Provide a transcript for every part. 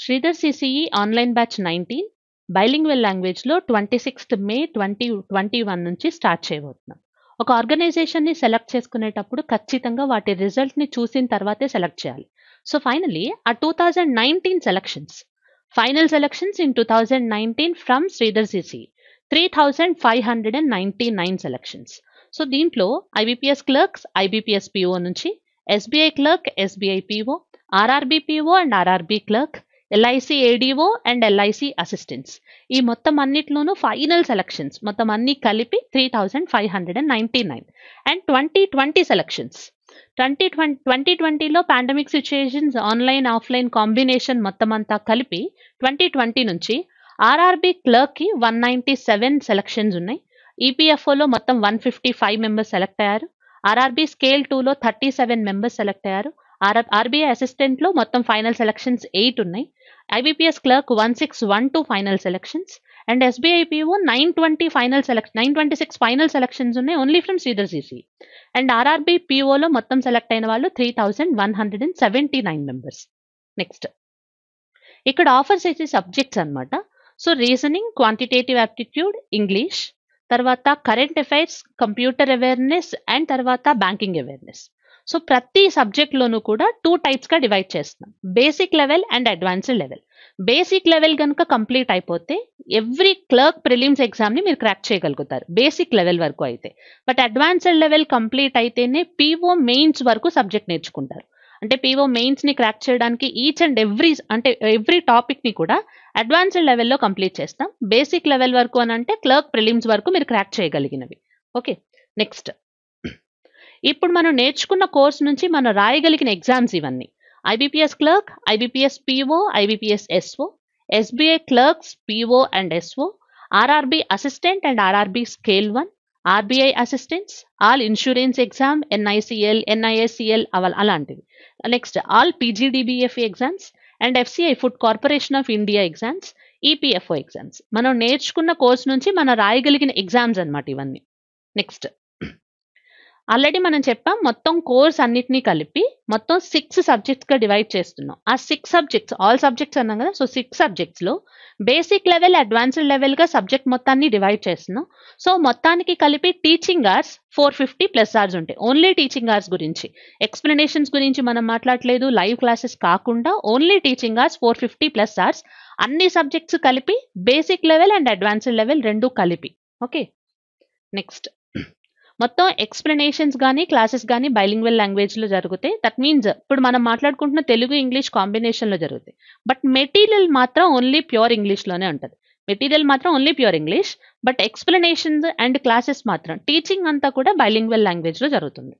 Sridhar CCE online batch nineteen bilingual లాంగ్వేజ్లో twenty sixth May twenty twenty one నుంచి start చేయబోతున్నాం ఒక ఆర్గనైజేషన్ని సెలెక్ట్ చేసుకునేటప్పుడు ఖచ్చితంగా వాటి రిజల్ట్ని చూసిన తర్వాతే సెలెక్ట్ చేయాలి సో ఫైనలీ ఆ two thousand nineteen selections final selections in two thousand nineteen from Sridhar CCE three thousand five hundred and ninety nine selections so దీంట్లో ఐబీపీఎస్ క్లర్క్స్ ఐబీపీఎస్ పిఓ నుంచి SBI clerk SBI PO RRB PO and RRB clerk LIC ADO and LIC assistants ఈ మొత్తం అన్నిట్లోనూ final selections మొత్తం అన్ని కలిపి three thousand five hundred and ninety nine and twenty twenty selections twenty twenty twenty ట్వంటీలో pandemic situations online offline combination మొత్తం అంతా కలిపి ట్వంటీ ట్వంటీ నుంచి ఆర్ఆర్బీ క్లర్క్కి వన్ నైంటీ సెవెన్ సెలక్షన్స్ ఉన్నాయి ఈపీఎఫ్ఓలో మొత్తం one fifty five members select అయ్యారు ఆర్ఆర్బీ స్కేల్ టూలో థర్టీ సెవెన్ మెంబర్స్ సెలెక్ట్ అయ్యారు ఆర్ఆర్ ఆర్బీఐ అసిస్టెంట్లో మొత్తం ఫైనల్ సెలక్షన్స్ ఎయిట్ ఉన్నాయి IBPS clerk one six one two final selections and SBI PO nine twenty final select nine twenty six final selections ఉన్నాయి only from Sridhar CC and RRB పిఓలో మొత్తం select అయిన వాళ్ళు three thousand one hundred and seventy nine members next ఇక్కడ offers అయితే subjects అనమాట so reasoning quantitative aptitude English తర్వాత current affairs computer awareness and తర్వాత బ్యాంకింగ్ అవేర్నెస్ సో ప్రతి సబ్జెక్ట్లోనూ కూడా టూ టైప్స్గా డివైడ్ చేస్తున్నాం basic level and advanced level basic level కనుక కంప్లీట్ అయిపోతే ఎవ్రీ క్లర్క్ ప్రిలిమ్స్ ఎగ్జామ్ని మీరు క్రాక్ చేయగలుగుతారు బేసిక్ లెవెల్ వరకు అయితే బట్ అడ్వాన్స్డ్ లెవెల్ కంప్లీట్ అయితేనే పీఓ మెయిన్స్ వరకు సబ్జెక్ట్ నేర్చుకుంటారు అంటే పీఓ మెయిన్స్ని క్రాక్ చేయడానికి ఈచ్ అండ్ ఎవ్రీ అంటే ఎవ్రీ టాపిక్ని కూడా అడ్వాన్స్డ్ లెవెల్లో కంప్లీట్ చేస్తాం బేసిక్ లెవెల్ వరకు అని అంటే క్లర్క్ ప్రిలిమ్స్ వరకు మీరు క్రాక్ చేయగలిగినవి ఓకే నెక్స్ట్ ఇప్పుడు మనం నేర్చుకున్న కోర్స్ నుంచి మనం రాయగలిగిన ఎగ్జామ్స్ ఇవన్నీ IBPS clerk IBPS PO IBPS SO SBI clerks PO and SO RRB assistant and RRB scale one RBI assistants all insurance exam NICL NISCL అలాంటివి next all PGDBF exams and FCI food corporation of India exams EPFO exams మనం నేర్చుకున్న course నుంచి మనం రాయగలిగిన exams అనమాట ఇవన్నీ next already మనం చెప్పాం మొత్తం కోర్స్ అన్నిటినీ కలిపి మొత్తం సిక్స్ సబ్జెక్ట్స్గా డివైడ్ చేస్తున్నాం ఆ సిక్స్ సబ్జెక్ట్స్ ఆల్ సబ్జెక్ట్స్ అన్నాం కదా సో సిక్స్ సబ్జెక్ట్స్లో బేసిక్ లెవెల్ అడ్వాన్స్డ్ లెవెల్గా సబ్జెక్ట్ మొత్తాన్ని డివైడ్ చేస్తున్నాం సో మొత్తానికి కలిపి teaching hours four fifty plus hours ఉంటాయి ఓన్లీ టీచింగ్ అవర్స్ గురించి ఎక్స్ప్లెనేషన్స్ గురించి మనం మాట్లాడలేదు లైవ్ క్లాసెస్ కాకుండా only teaching hours four fifty plus hours అన్ని సబ్జెక్ట్స్ కలిపి basic level and advanced level రెండు కలిపి ఓకే నెక్స్ట్ మొత్తం ఎక్స్ప్లెనేషన్స్ కానీ క్లాసెస్ కానీ బైలింగ్వెల్ లాంగ్వేజ్లో జరుగుతాయి దట్ మీన్స్ ఇప్పుడు మనం మాట్లాడుకుంటున్న తెలుగు ఇంగ్లీష్ కాంబినేషన్లో జరుగుతాయి బట్ మెటీరియల్ మాత్రం ఓన్లీ ప్యూర్ ఇంగ్లీష్లోనే ఉంటుంది మెటీరియల్ మాత్రం only pure English but explanations and classes మాత్రం టీచింగ్ అంతా కూడా బైలింగ్వెల్ లాంగ్వేజ్లో జరుగుతుంది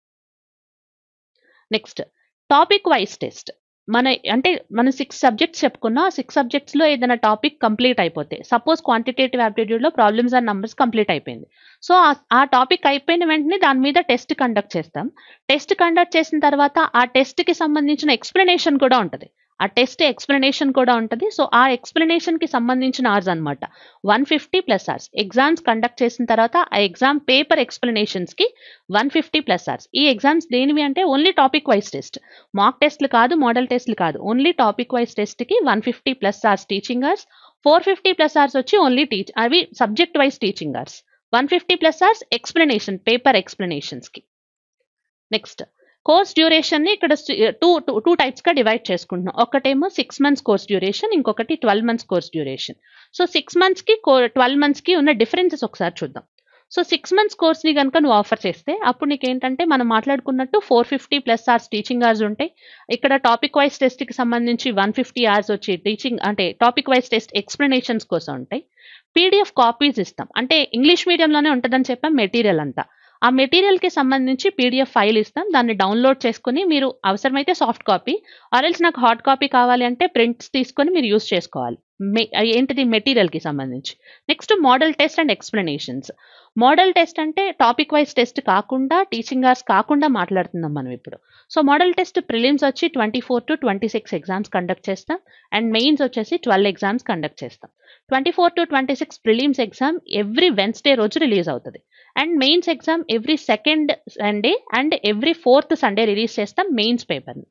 నెక్స్ట్ టాపిక్ వైజ్ టెస్ట్ మన అంటే మనం సిక్స్ సబ్జెక్ట్స్ చెప్పుకున్నాం ఆ సిక్స్ సబ్జెక్ట్స్లో ఏదైనా టాపిక్ కంప్లీట్ అయిపోతే సపోజ్ క్వాంటిటేటివ్ యాప్టిట్యూడ్లో ప్రాబ్లమ్స్ అండ్ నంబర్స్ కంప్లీట్ అయిపోయింది సో ఆ టాపిక్ అయిపోయిన వెంటనే దాని మీద టెస్ట్ కండక్ట్ చేస్తాం టెస్ట్ కండక్ట్ చేసిన తర్వాత ఆ టెస్ట్కి సంబంధించిన ఎక్స్ప్లెనేషన్ కూడా ఉంటుంది ఆ టెస్ట్ ఎక్స్ప్లెనేషన్ కూడా ఉంటుంది సో ఆ ఎక్స్ప్లెనేషన్కి సంబంధించిన అవర్స్ అనమాట one fifty plus hours exams conduct చేసిన తర్వాత ఆ ఎగ్జామ్ పేపర్ ఎక్స్ప్లెనేషన్స్కి వన్ ఫిఫ్టీ ప్లస్ అవర్స్ ఈ ఎగ్జామ్స్ దేనివి అంటే only topic wise test mock టెస్ట్లు కాదు మోడల్ టెస్ట్లు కాదు ఓన్లీ టాపిక్ వైజ్ టెస్ట్కి one fifty plus hours teaching hours four fifty plus hours వచ్చి ఓన్లీ టీచ్ అవి subject wise teaching hours one fifty plus hours explanation paper ఎక్స్ప్లెనేషన్స్కి next course డ్యూరేషన్ని ఇక్కడ టూ టూ టూ టైప్స్గా divide చేసుకుంటున్నాం ఒకటేమో six months course duration ఇంకొకటి twelve months course duration so six మంత్స్కి కో ట్వెల్వ్ మంత్స్కి ఉన్న డిఫరెన్సెస్ ఒకసారి చూద్దాం సో సిక్స్ మంత్స్ కోర్స్ని కనుక నువ్వు ఆఫర్ చేస్తే అప్పుడు నీకు ఏంటంటే మనం మాట్లాడుకున్నట్టు four fifty plus hours teaching hours ఉంటాయి ఇక్కడ టాపిక్ వైజ్ టెస్ట్కి సంబంధించి వన్ ఫిఫ్టీ అవర్స్ వచ్చి టీచింగ్ అంటే టాపిక్ వైజ్ టెస్ట్ ఎక్స్ప్లెనేషన్స్ కోసం ఉంటాయి పీడిఎఫ్ కాపీస్ ఇస్తాం అంటే ఇంగ్లీష్ మీడియంలోనే ఉంటుందని చెప్పాం మెటీరియల్ అంతా ఆ మెటీరియల్కి సంబంధించి పీడిఎఫ్ ఫైల్ ఇస్తాం దాన్ని డౌన్లోడ్ చేసుకుని మీరు అవసరమైతే సాఫ్ట్ కాపీ ఆర్ఎల్స్ నాకు హార్డ్ కాపీ కావాలి అంటే ప్రింట్స్ తీసుకొని మీరు యూస్ చేసుకోవాలి ఏంటిది మెటీరియల్కి సంబంధించి next model test and explanations model test అంటే టాపిక్ వైజ్ టెస్ట్ కాకుండా టీచింగ్ అవర్స్ కాకుండా మాట్లాడుతున్నాం మనం ఇప్పుడు సో మోడల్ టెస్ట్ ప్రిలిమ్స్ వచ్చి twenty four to twenty six exams conduct చేస్తాం అండ్ మెయిన్స్ వచ్చేసి ట్వెల్వ్ ఎగ్జామ్స్ కండక్ట్ చేస్తాం twenty four to twenty six prelims exam every Wednesday రోజు రిలీజ్ అవుతుంది and mains exam every second Sunday and every fourth Sunday release చేస్తాం mains పేపర్ని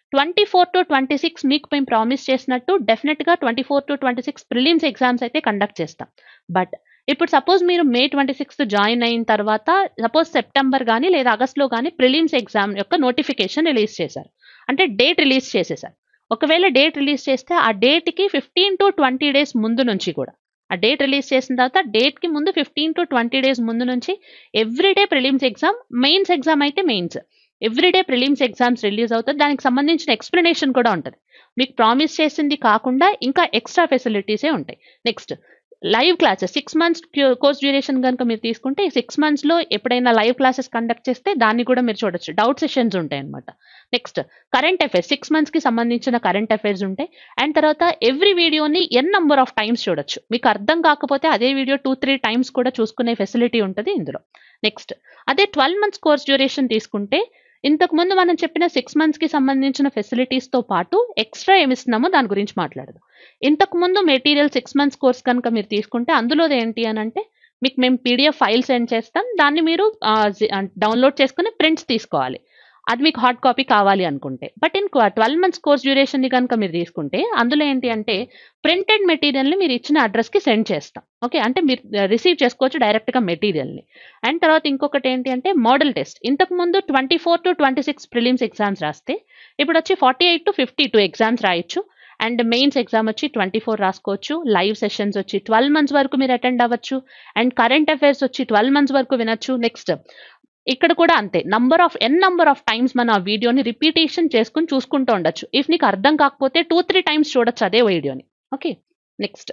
twenty four to twenty six మీకు మేము promise చేసినట్టు డెఫినెట్గా twenty four to twenty six prelims exams అయితే conduct చేస్తాం బట్ ఇప్పుడు సపోజ్ మీరు మే ట్వంటీ సిక్స్త్ జాయిన్ అయిన తర్వాత సపోజ్ సెప్టెంబర్ కానీ లేదా ఆగస్ట్లో కానీ ప్రిలిమ్స్ ఎగ్జామ్ యొక్క నోటిఫికేషన్ రిలీజ్ చేశారు అంటే డేట్ రిలీజ్ చేసేసారు ఒకవేళ డేట్ రిలీజ్ చేస్తే ఆ డేట్కి ఫిఫ్టీన్ టు ట్వంటీ డేస్ ముందు నుంచి కూడా ఆ డేట్ రిలీజ్ చేసిన తర్వాత డేట్కి ముందు ఫిఫ్టీన్ టు ట్వంటీ డేస్ ముందు నుంచి everyday prelims exam mains exam అయితే mains everyday prelims exams release అవుతుంది దానికి సంబంధించిన ఎక్స్ప్లెనేషన్ కూడా ఉంటుంది మీకు ప్రామిస్ చేసింది కాకుండా ఇంకా ఎక్స్ట్రా ఫెసిలిటీసే ఉంటాయి next live classes six months course duration కనుక మీరు తీసుకుంటే సిక్స్ మంత్స్లో ఎప్పుడైనా లైవ్ క్లాసెస్ కండక్ట్ చేస్తే దాన్ని కూడా మీరు చూడొచ్చు డౌట్ సెషన్స్ ఉంటాయి అనమాట నెక్స్ట్ కరెంట్ అఫైర్స్ సిక్స్ మంత్స్కి సంబంధించిన కరెంట్ అఫైర్స్ ఉంటాయి అండ్ తర్వాత ఎవ్రీ వీడియోని ఎన్ నంబర్ ఆఫ్ టైమ్స్ చూడొచ్చు మీకు అర్థం కాకపోతే అదే వీడియో టూ త్రీ టైమ్స్ కూడా చూసుకునే ఫెసిలిటీ ఉంటుంది ఇందులో నెక్స్ట్ అదే ట్వెల్వ్ మంత్స్ కోర్స్ డ్యూరేషన్ తీసుకుంటే ఇంతకు ముందు మనం చెప్పిన సిక్స్ మంత్స్కి సంబంధించిన ఫెసిలిటీస్తో పాటు ఎక్స్ట్రా ఏమి ఇస్తున్నామో దాని గురించి మాట్లాడదు ఇంతకు ముందు మెటీరియల్ సిక్స్ మంత్స్ కోర్స్ కనుక మీరు తీసుకుంటే అందులో ఏంటి అని అంటే మీకు మేము పీడిఎఫ్ ఫైల్ సెండ్ చేస్తాం దాన్ని మీరు డౌన్లోడ్ చేసుకుని ప్రింట్స్ తీసుకోవాలి అది మీకు హార్డ్ కాపీ కావాలి అనుకుంటే but in twelve months course డ్యూరేషన్ని కనుక మీరు తీసుకుంటే అందులో ఏంటి అంటే ప్రింటెడ్ మెటీరియల్ని మీరు ఇచ్చిన అడ్రస్కి సెండ్ చేస్తాం ఓకే అంటే మీరు రిసీవ్ చేసుకోవచ్చు డైరెక్ట్గా మెటీరియల్ని అండ్ తర్వాత ఇంకొకటి ఏంటి అంటే మోడల్ టెస్ట్ ఇంతకు ముందు twenty four to twenty six prelims exams రాస్తే ఇప్పుడు వచ్చి forty eight to fifty two exams రాయొచ్చు అండ్ మెయిన్స్ ఎగ్జామ్ వచ్చి ట్వంటీ ఫోర్ రాసుకోవచ్చు లైవ్ సెషన్స్ వచ్చి ట్వెల్వ్ మంత్స్ వరకు మీరు అటెండ్ అవ్వచ్చు అండ్ కరెంట్ అఫైర్స్ వచ్చి ట్వెల్వ్ మంత్స్ వరకు వినొచ్చు నెక్స్ట్ ఇక్కడ కూడా అంతే number of N number of times మన ఆ వీడియోని రిపీటేషన్ చేసుకుని చూసుకుంటూ ఉండొచ్చు ఇఫ్ నీకు అర్థం కాకపోతే టూ త్రీ టైమ్స్ చూడొచ్చు అదే వీడియోని ఓకే నెక్స్ట్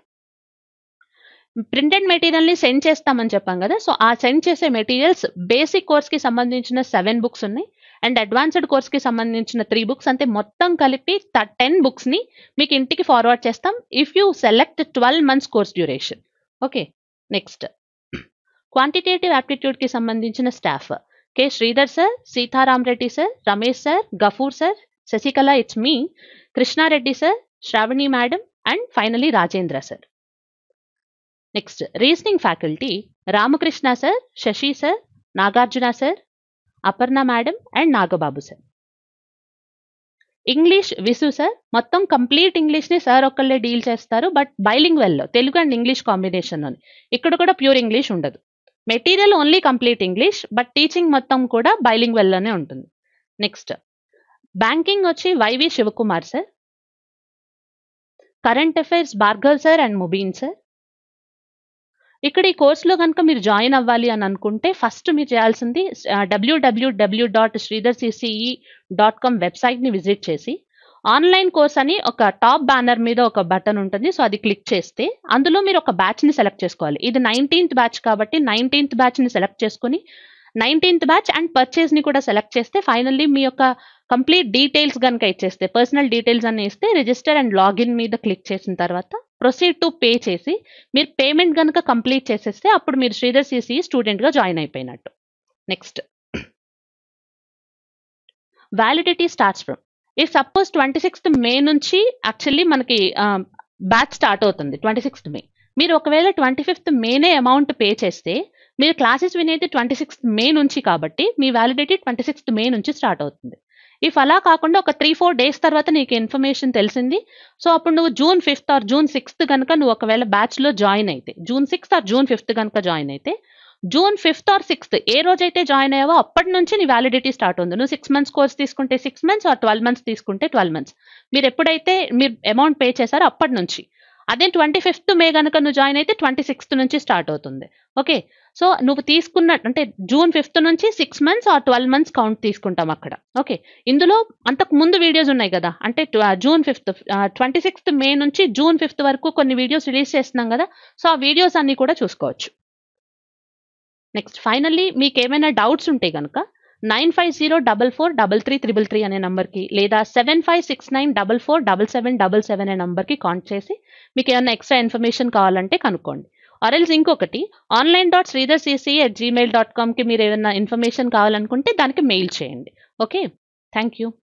ప్రింటెడ్ మెటీరియల్ని సెండ్ చేస్తామని చెప్పాం కదా సో ఆ సెండ్ చేసే మెటీరియల్స్ బేసిక్ కోర్స్కి సంబంధించిన సెవెన్ బుక్స్ ఉన్నాయి అండ్ అడ్వాన్స్డ్ కోర్స్కి సంబంధించిన త్రీ బుక్స్ అంటే మొత్తం కలిపి టెన్ బుక్స్ని మీకు ఇంటికి ఫార్వర్డ్ చేస్తాం if you select twelve months course duration okay next quantitative యాప్టిట్యూడ్కి సంబంధించిన staff K Sridhar sir Sitaram Reddy sir Ramesh sir Gafoor sir Sasikala it's మీ Krishna Reddy sir Sravani madam and finally Rajendra sir next reasoning faculty Ramakrishna sir Sasi sir Nagarjuna sir Aparna madam and Nagababu sir English Visu sir మొత్తం complete ఇంగ్లీష్ని sir ఒక్కళ్ళే deal చేస్తారు but బైలింగ్ వెల్లో Telugu and English కాంబినేషన్లోని ఇక్కడ కూడా ప్యూర్ ఇంగ్లీష్ ఉండదు material only complete English but teaching మొత్తం కూడా బైలింగ్ వెల్లోనే ఉంటుంది నెక్స్ట్ బ్యాంకింగ్ వచ్చి YV Sivakumar sir current affairs Bhargav sir and Mubeen sir ఇక్కడ ఈ కోర్సులో కనుక మీరు జాయిన్ అవ్వాలి అని అనుకుంటే ఫస్ట్ మీరు చేయాల్సింది WWW dot Sridhar CCE dot com వెబ్సైట్ని విజిట్ చేసి ఆన్లైన్ కోర్స్ అని ఒక టాప్ బ్యానర్ మీద ఒక బటన్ ఉంటుంది సో అది క్లిక్ చేస్తే అందులో మీరు ఒక బ్యాచ్ని సెలెక్ట్ చేసుకోవాలి ఇది నైన్టీన్త్ బ్యాచ్ కాబట్టి నైన్టీన్త్ బ్యాచ్ని సెలెక్ట్ చేసుకుని నైన్టీన్త్ బ్యాచ్ అండ్ పర్చేస్ని కూడా సెలెక్ట్ చేస్తే ఫైనల్లీ మీ యొక్క కంప్లీట్ డీటెయిల్స్ కనుక ఇచ్చేస్తే పర్సనల్ డీటెయిల్స్ అని ఇస్తే రిజిస్టర్ అండ్ లాగిన్ మీద క్లిక్ చేసిన తర్వాత ప్రొసీడ్ టు పే చేసి మీరు పేమెంట్ కనుక కంప్లీట్ చేసేస్తే అప్పుడు మీరు శ్రీధర్ సిసి స్టూడెంట్గా జాయిన్ అయిపోయినట్టు నెక్స్ట్ వ్యాలిడిటీ స్టార్ట్స్ ఫ్రమ్ ఈ సపోజ్ ట్వంటీ సిక్స్త్ మే నుంచి యాక్చువల్లీ మనకి బ్యాచ్ స్టార్ట్ అవుతుంది ట్వంటీ సిక్స్త్ మే మీరు ఒకవేళ ట్వంటీ ఫిఫ్త్ మేనే అమౌంట్ పే చేస్తే మీరు క్లాసెస్ వినేది ట్వంటీ సిక్స్త్ మే నుంచి కాబట్టి మీ వ్యాలిడిటీ ట్వంటీ సిక్స్త్ మే నుంచి స్టార్ట్ అవుతుంది ఇఫ్ అలా కాకుండా ఒక త్రీ ఫోర్ డేస్ తర్వాత నీకు ఇన్ఫర్మేషన్ తెలిసింది సో అప్పుడు నువ్వు June fifth or June sixth కనుక నువ్వు ఒకవేళ బ్యాచ్లో జాయిన్ అయితే June sixth or June fifth కనుక జాయిన్ అయితే జూన్ ఫిఫ్త్ ఆర్ సిక్స్త్ ఏ రోజైతే జాయిన్ అయ్యావో అప్పటి నుంచి నీ వ్యాలిడిటీ స్టార్ట్ ఉంది నువ్వు సిక్స్ మంత్స్ కోర్స్ తీసుకుంటే six months or twelve months తీసుకుంటే ట్వెల్వ్ మంత్స్ మీరు ఎప్పుడైతే మీరు అమౌంట్ పే చేశారో అప్పటి నుంచి అదే ట్వంటీ ఫిఫ్త్ మే కనుక నువ్వు జాయిన్ అయితే ట్వంటీ సిక్స్త్ నుంచి స్టార్ట్ అవుతుంది ఓకే సో నువ్వు తీసుకున్న అంటే జూన్ ఫిఫ్త్ నుంచి six months or twelve months count తీసుకుంటాం అక్కడ ఓకే ఇందులో అంతకు ముందు వీడియోస్ ఉన్నాయి కదా అంటే June fifth twenty sixth May నుంచి జూన్ ఫిఫ్త్ వరకు కొన్ని వీడియోస్ రిలీజ్ చేస్తున్నాం కదా సో ఆ వీడియోస్ అన్ని కూడా చూసుకోవచ్చు నెక్స్ట్ ఫైనల్లీ మీకు ఏమైనా డౌట్స్ ఉంటే కనుక nine five zero double four double three triple three అనే నంబర్కి లేదా seven five six nine double four double seven double seven అనే నంబర్కి కాంటాక్ట్ చేసి మీకు ఏమైనా ఎక్స్ట్రా ఇన్ఫర్మేషన్ కావాలంటే కనుక్కోండి ఆర్ఎల్స్ ఇంకొకటి online dot Sridhar CC at Gmail dot కామ్కి మీరు ఏమైనా ఇన్ఫర్మేషన్ కావాలనుకుంటే దానికి మెయిల్ చేయండి ఓకే థ్యాంక్ యూ